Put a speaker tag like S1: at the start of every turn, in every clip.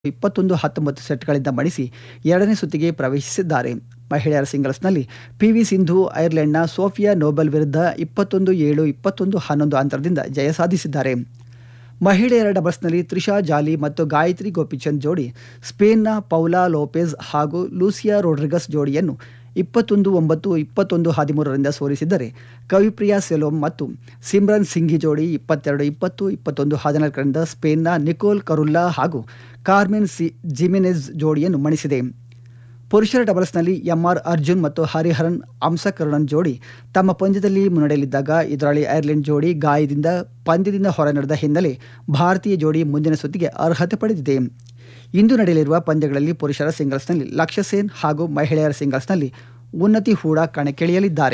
S1: ಇಪ್ಪತ್ತೊಂದು ಹತ್ತೊಂಬತ್ತು ಸೆಟ್ಗಳಿಂದ ಮಣಿಸಿ ಎರಡನೇ ಸುತ್ತಿಗೆ ಪ್ರವೇಶಿಸಿದ್ದಾರೆ ಮಹಿಳೆಯರ ಸಿಂಗಲ್ಸ್ನಲ್ಲಿ ಪಿವಿ ಸಿಂಧು ಐರ್ಲೆಂಡ್ನ ಸೋಫಿಯಾ ನೋಬೆಲ್ ವಿರುದ್ಧ ಇಪ್ಪತ್ತೊಂದು ಏಳು ಇಪ್ಪತ್ತೊಂದು ಹನ್ನೊಂದು ಅಂತರದಿಂದ ಜಯ ಸಾಧಿಸಿದ್ದಾರೆ ಮಹಿಳೆಯರ ಡಬಲ್ಸ್ನಲ್ಲಿ ತ್ರಿಷಾ ಜಾಲಿ ಮತ್ತು ಗಾಯತ್ರಿ ಗೋಪಿಚಂದ್ ಜೋಡಿ ಸ್ಪೇನ್ನ ಪೌಲಾ ಲೋಪೆಜ್ ಹಾಗೂ ಲೂಸಿಯಾ ರೋಡ್ರಿಗಸ್ ಜೋಡಿಯನ್ನು ಇಪ್ಪತ್ತೊಂದು ಒಂಬತ್ತು ಇಪ್ಪತ್ತೊಂದು ಹದಿಮೂರರಿಂದ ಸೋಲಿಸಿದರೆ ಕವಿಪ್ರಿಯಾ ಸೆಲೋಮ್ ಮತ್ತು ಸಿಮ್ರನ್ ಸಿಂಘಿ ಜೋಡಿ ಇಪ್ಪತ್ತೆರಡು ಇಪ್ಪತ್ತು ಇಪ್ಪತ್ತೊಂದು ಹದಿನಾಲ್ಕರಿಂದ ಸ್ಪೇನ್ನ ನಿಕೋಲ್ ಕರುಲ್ಲಾ ಹಾಗೂ ಕಾರ್ಮೆನ್ ಸಿ ಜಿಮಿನೆಜ್ ಜೋಡಿಯನ್ನು ಮಣಿಸಿದೆ ಪುರುಷರ ಡಬಲ್ಸ್ನಲ್ಲಿ ಎಂಆರ್ ಅರ್ಜುನ್ ಮತ್ತು ಹರಿಹರನ್ ಅಂಸಕರುಣನ್ ಜೋಡಿ ತಮ್ಮ ಪಂದ್ಯದಲ್ಲಿ ಮುನ್ನಡೆಯಲಿದ್ದಾಗ ಎದುರಾಳಿ ಐರ್ಲೆಂಡ್ ಜೋಡಿ ಗಾಯದಿಂದ ಪಂದ್ಯದಿಂದ ಹೊರ ನಡೆದ ಹಿನ್ನೆಲೆ ಭಾರತೀಯ ಜೋಡಿ ಮುಂದಿನ ಸುತ್ತಿಗೆ ಅರ್ಹತೆ ಪಡೆದಿದೆ ಇಂದು ನಡೆಯಲಿರುವ ಪಂದ್ಯಗಳಲ್ಲಿ ಪುರುಷರ ಸಿಂಗಲ್ಸ್ನಲ್ಲಿ ಲಕ್ಷ್ಯ ಸೇನ್ ಹಾಗೂ ಮಹಿಳೆಯರ ಸಿಂಗಲ್ಸ್ನಲ್ಲಿ ಉನ್ನತಿ ಹೂಡಾ ಕಣಕ್ಕಿಳಿಯಲಿದ್ದಾರೆ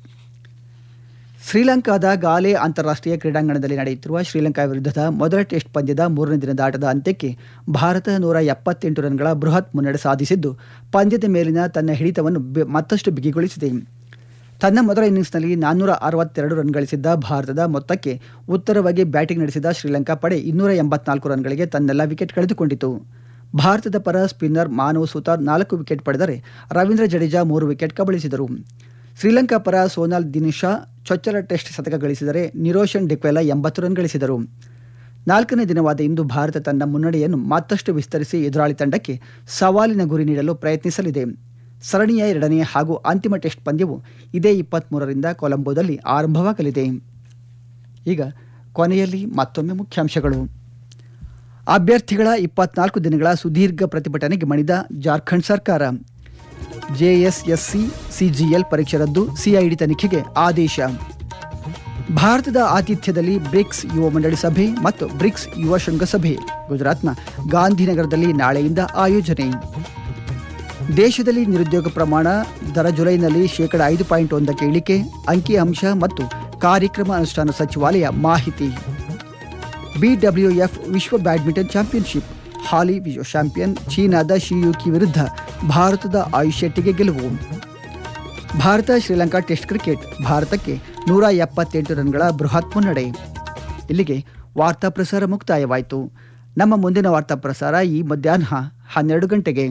S1: ಶ್ರೀಲಂಕಾದ ಗಾಲೆ ಅಂತಾರಾಷ್ಟ್ರೀಯ ಕ್ರೀಡಾಂಗಣದಲ್ಲಿ ನಡೆಯುತ್ತಿರುವ ಶ್ರೀಲಂಕಾ ವಿರುದ್ಧದ ಮೊದಲ ಟೆಸ್ಟ್ ಪಂದ್ಯದ ಮೂರನೇ ದಿನದ ಆಟದ ಅಂತ್ಯಕ್ಕೆ ಭಾರತ ನೂರ ಎಪ್ಪತ್ತೆಂಟು ರನ್ಗಳ ಬೃಹತ್ ಮುನ್ನಡೆ ಸಾಧಿಸಿದ್ದು ಪಂದ್ಯದ ಮೇಲಿನ ತನ್ನ ಹಿಡಿತವನ್ನು ಬಿ- ಮತ್ತಷ್ಟು ಬಿಗಿಗೊಳಿಸಿದೆ ತನ್ನ ಮೊದಲ ಇನ್ನಿಂಗ್ಸ್ನಲ್ಲಿ ನಾನ್ನೂರ ಅರವತ್ತೆರಡು ರನ್ ಗಳಿಸಿದ್ದ ಭಾರತದ ಮೊತ್ತಕ್ಕೆ ಉತ್ತರವಾಗಿ ಬ್ಯಾಟಿಂಗ್ ನಡೆಸಿದ ಶ್ರೀಲಂಕಾ ಪಡೆ ಇನ್ನೂರ ಎಂಬತ್ನಾಲ್ಕು ರನ್ಗಳಿಗೆ ತನ್ನೆಲ್ಲ ವಿಕೆಟ್ ಕಳೆದುಕೊಂಡಿತು ಭಾರತದ ಪರ ಸ್ಪಿನ್ನರ್ ಮಾನವ್ ಸುತಾರ್ ನಾಲ್ಕು ವಿಕೆಟ್ ಪಡೆದರೆ ರವೀಂದ್ರ ಜಡೇಜಾ ಮೂರು ವಿಕೆಟ್ ಕಬಳಿಸಿದರು ಶ್ರೀಲಂಕಾ ಪರ ಸೋನಾಲ್ ದಿನಿಶಾ ಚೊಚ್ಚಲ ಟೆಸ್ಟ್ ಶತಕ ಗಳಿಸಿದರೆ ನಿರೋಷನ್ ಡಿಕ್ವೆಲಾ ಎಂಬತ್ತು ರನ್ ಗಳಿಸಿದರು ನಾಲ್ಕನೇ ದಿನವಾದ ಇಂದು ಭಾರತ ತನ್ನ ಮುನ್ನಡೆಯನ್ನು ಮತ್ತಷ್ಟು ವಿಸ್ತರಿಸಿ ಎದುರಾಳಿ ತಂಡಕ್ಕೆ ಸವಾಲಿನ ಗುರಿ ನೀಡಲು ಪ್ರಯತ್ನಿಸಲಿದೆ ಸರಣಿಯ ಎರಡನೇ ಹಾಗೂ ಅಂತಿಮ ಟೆಸ್ಟ್ ಪಂದ್ಯವು ಇದೇ ಇಪ್ಪತ್ತ್ಮೂರರಿಂದ ಕೊಲಂಬೋದಲ್ಲಿ ಆರಂಭವಾಗಲಿದೆ ಈಗ ಕೊನೆಯಲ್ಲಿ ಮತ್ತೊಮ್ಮೆ ಮುಖ್ಯಾಂಶಗಳು ಅಭ್ಯರ್ಥಿಗಳ ಇಪ್ಪತ್ನಾಲ್ಕು ದಿನಗಳ ಸುದೀರ್ಘ ಪ್ರತಿಭಟನೆಗೆ ಮಣಿದ ಜಾರ್ಖಂಡ್ ಸರ್ಕಾರ ಜೆಎಸ್ಎಸ್ಸಿ ಸಿಜಿಎಲ್ ಪರೀಕ್ಷೆ ರದ್ದು ಸಿಐಡಿ ತನಿಖೆಗೆ ಆದೇಶ ಭಾರತದ ಆತಿಥ್ಯದಲ್ಲಿ ಬ್ರಿಕ್ಸ್ ಯುವ ಮಂಡಳಿ ಸಭೆ ಮತ್ತು ಬ್ರಿಕ್ಸ್ ಯುವ ಶೃಂಗಸಭೆ ಗುಜರಾತ್ನ ಗಾಂಧಿನಗರದಲ್ಲಿ ನಾಳೆಯಿಂದ ಆಯೋಜನೆ ದೇಶದಲ್ಲಿ ನಿರುದ್ಯೋಗ ಪ್ರಮಾಣ ದರ ಜುಲೈನಲ್ಲಿ ಶೇಕಡ ಐದು ಪಾಯಿಂಟ್ ಒಂದಕ್ಕೆ ಇಳಿಕೆ ಅಂಕಿಅಂಶ ಮತ್ತು ಕಾರ್ಯಕ್ರಮ ಅನುಷ್ಠಾನ ಸಚಿವಾಲಯ ಮಾಹಿತಿ ಬಿಡಬ್ಲ್ಯೂಎಫ್ ವಿಶ್ವ ಬ್ಯಾಡ್ಮಿಂಟನ್ ಚಾಂಪಿಯನ್ಶಿಪ್ ಹಾಲಿ ವಿಶ್ವ ಚಾಂಪಿಯನ್ ಚೀನಾದ ಶಿಯುಕಿ ವಿರುದ್ಧ ಭಾರತದ ಆಯುಷ್ ಶೆಟ್ಟಿಗೆ ಗೆಲುವು ಭಾರತ ಶ್ರೀಲಂಕಾ ಟೆಸ್ಟ್ ಕ್ರಿಕೆಟ್ ಭಾರತಕ್ಕೆ ನೂರ ಎಪ್ಪತ್ತೆಂಟು ರನ್ಗಳ ಬೃಹತ್ ಮುನ್ನಡೆ ಇಲ್ಲಿಗೆ ವಾರ್ತಾ ಪ್ರಸಾರ ಮುಕ್ತಾಯವಾಯಿತು ನಮ್ಮ ಮುಂದಿನ ವಾರ್ತಾ ಪ್ರಸಾರ ಈ ಮಧ್ಯಾಹ್ನ ಹನ್ನೆರಡು ಗಂಟೆಗೆ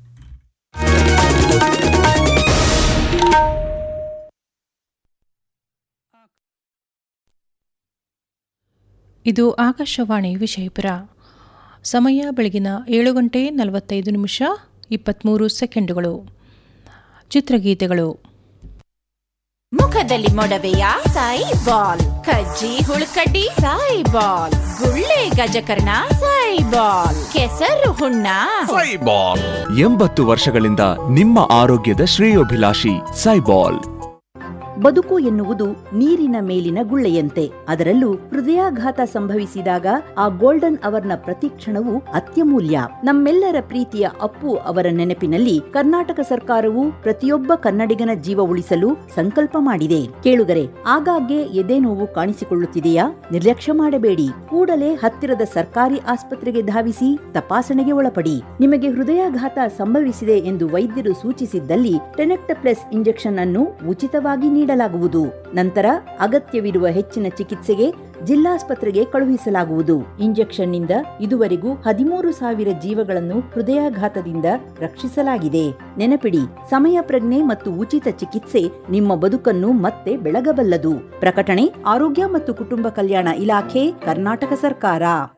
S2: ಇದು ಆಕಾಶವಾಣಿ ವಿಜಯಪುರ ಸಮಯ ಬೆಳಗಿನ ಏಳು ಗಂಟೆ ನಲವತ್ತೈದು ನಿಮಿಷ ಇಪ್ಪತ್ತ್ಮೂರು ಸೆಕೆಂಡುಗಳು ಚಿತ್ರಗೀತೆಗಳು
S3: ಮುಖದಲ್ಲಿ ಮೊಡವೆಯ ಸಾಯಿ ಬಾಲ್ ಕಜ್ಜಿ ಹುಳುಕಡ್ಡಿ ಸಾಯಿ ಬಾಲ್ ಗುಳ್ಳೆ ಗಜಕರ್ಣ ಸಾಯಿ ಬಾಲ್ ಕೆಸರು ಹುಣ್ಣ
S4: ಸೈಬಾಲ್ ಎಂಬತ್ತು ವರ್ಷಗಳಿಂದ ನಿಮ್ಮ ಆರೋಗ್ಯದ ಶ್ರೇಯೋಭಿಲಾಷಿ ಸೈಬಾಲ್
S5: ಬದುಕು ಎನ್ನುವುದು ನೀರಿನ ಮೇಲಿನ ಗುಳ್ಳೆಯಂತೆ ಅದರಲ್ಲೂ ಹೃದಯಾಘಾತ ಸಂಭವಿಸಿದಾಗ ಆ ಗೋಲ್ಡನ್ ಅವರ್ನ ಪ್ರತಿಕ್ಷಣವು ಅತ್ಯಮೂಲ್ಯ ನಮ್ಮೆಲ್ಲರ ಪ್ರೀತಿಯ ಅಪ್ಪು ಅವರ ನೆನಪಿನಲ್ಲಿ ಕರ್ನಾಟಕ ಸರ್ಕಾರವು ಪ್ರತಿಯೊಬ್ಬ ಕನ್ನಡಿಗನ ಜೀವ ಉಳಿಸಲು ಸಂಕಲ್ಪ ಮಾಡಿದೆ ಕೇಳುಗರೆ ಆಗಾಗ್ಗೆ ಎದೆ ನೋವು ಕಾಣಿಸಿಕೊಳ್ಳುತ್ತಿದೆಯಾ ನಿರ್ಲಕ್ಷ್ಯ ಮಾಡಬೇಡಿ ಕೂಡಲೇ ಹತ್ತಿರದ ಸರ್ಕಾರಿ ಆಸ್ಪತ್ರೆಗೆ ಧಾವಿಸಿ ತಪಾಸಣೆಗೆ ಒಳಪಡಿ ನಿಮಗೆ ಹೃದಯಾಘಾತ ಸಂಭವಿಸಿದೆ ಎಂದು ವೈದ್ಯರು ಸೂಚಿಸಿದ್ದಲ್ಲಿ ಟೆನೆಕ್ಟಪ್ಲೆಸ್ ಇಂಜೆಕ್ಷನ್ ಅನ್ನು ಉಚಿತವಾಗಿ ನೀಡಲಾಗುವುದು ನಂತರ ಅಗತ್ಯವಿರುವ ಹೆಚ್ಚಿನ ಚಿಕಿತ್ಸೆಗೆ ಜಿಲ್ಲಾಸ್ಪತ್ರೆಗೆ ಕಳುಹಿಸಲಾಗುವುದು ಇಂಜೆಕ್ಷನ್ನಿಂದ ಇದುವರೆಗೂ ಹದಿಮೂರು ಸಾವಿರ ಜೀವಗಳನ್ನು ಹೃದಯಾಘಾತದಿಂದ ರಕ್ಷಿಸಲಾಗಿದೆ ನೆನಪಿಡಿ ಸಮಯ ಪ್ರಜ್ಞೆ ಮತ್ತು ಉಚಿತ ಚಿಕಿತ್ಸೆ ನಿಮ್ಮ ಬದುಕನ್ನು ಮತ್ತೆ ಬೆಳಗಬಲ್ಲದು ಪ್ರಕಟಣೆ ಆರೋಗ್ಯ ಮತ್ತು ಕುಟುಂಬ ಕಲ್ಯಾಣ ಇಲಾಖೆ ಕರ್ನಾಟಕ ಸರ್ಕಾರ